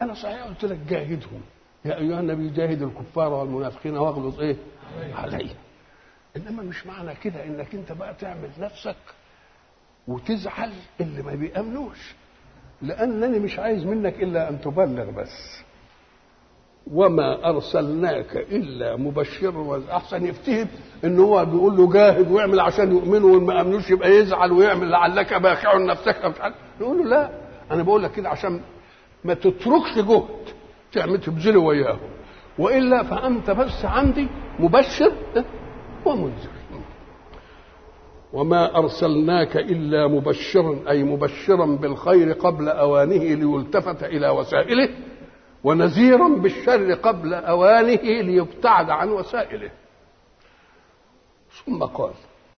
انا صحيح قلت لك جاهدهم يا ايها النبي جاهد الكفار والمنافقين واغلظ ايه عليهم انما مش معنى كده انك انت بقى تعمل نفسك وتزعل اللي ما بيأمنوش لأنني مش عايز منك إلا أن تبلغ بس وما أرسلناك إلا مبشرا وأحسن يفتهم إن هو بيقول له جاهد ويعمل عشان يؤمنوا وما أمنوش يبقى يزعل ويعمل لعلك باخع نفسك مش عارف يقول له لا أنا بقول لك كده عشان ما تتركش جهد تعمل تبذله وياه وإلا فأنت بس عندي مبشر ومنذر وما أرسلناك إلا مبشرا أي مبشرا بالخير قبل أوانه ليلتفت إلى وسائله ونذيرا بالشر قبل أوانه ليبتعد عن وسائله ثم قال